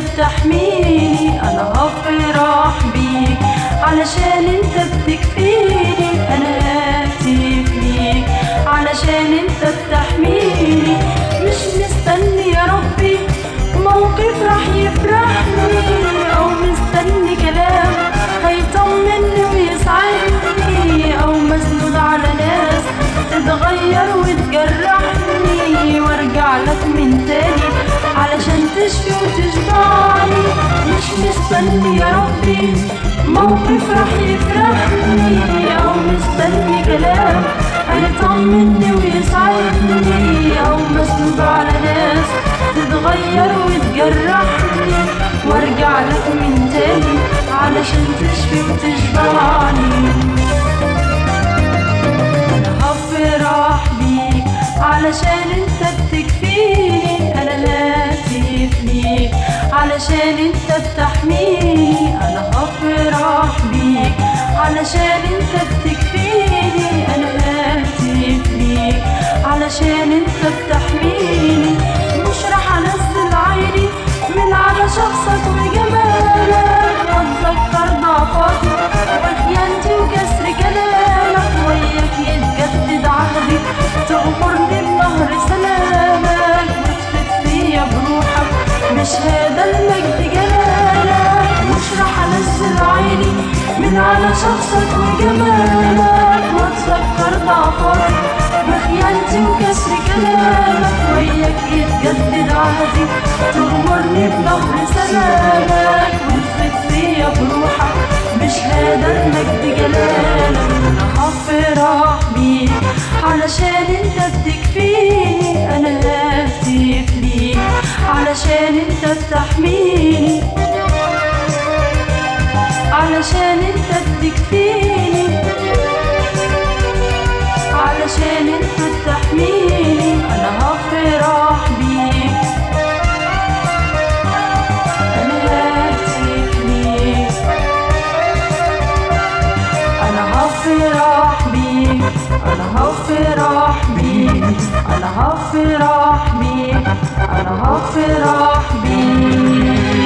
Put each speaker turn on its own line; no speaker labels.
بتحميني انا هفرح بيك علشان انت بتكفيني انا هاتف ليك علشان انت بتحميني مش مستني يا ربي موقف راح يفرحني او مستني كلام هيطمني ويسعدني او مسنود على ناس تتغير وتجرحني وارجع لك من تاني علشان تشفي وتشبعني مش مستني يا ربي موقف راح يفرحني او مستني كلام هيطمني ويسعدني او مسنود على ناس تتغير وتجرحني وارجع لك من تاني علشان تشفي وتشبعني انا هفرح بيك علشان انت بتكفيني انا هاتف ليك علشان انت بتحميني انا هفرح بيك علشان انت بتكفيني انا هاتف ليك علشان انت بتحميني مش راح انزل عيني من على شخصك وجمالك واتذكر ضعفاتي وخيانتي وكسر كلامك وياك يتجدد عهدي تغمرني بنهر سلامك وتفت فيا بروحك بشهادة المجد جلالك مش راح انزل عيني من على شخصك وجمالك واتذكر ضعفاتي بخيانتي وكسر كلامك وياك يتجدد عهدي تغمرني بنهر سلامك وتفت فيا بروحك بشهادة المجد جلالك انا هفرح بيك علشان انت بتكفيني انا هاتف ليك علشان انت بتحميني علشان انت بتكفيني علشان انت بتحميني انا هفرح بيك انا هاتف ليك انا هفرح بيك انا هفرح بيك انا هفرح بيك انا هفرح بيك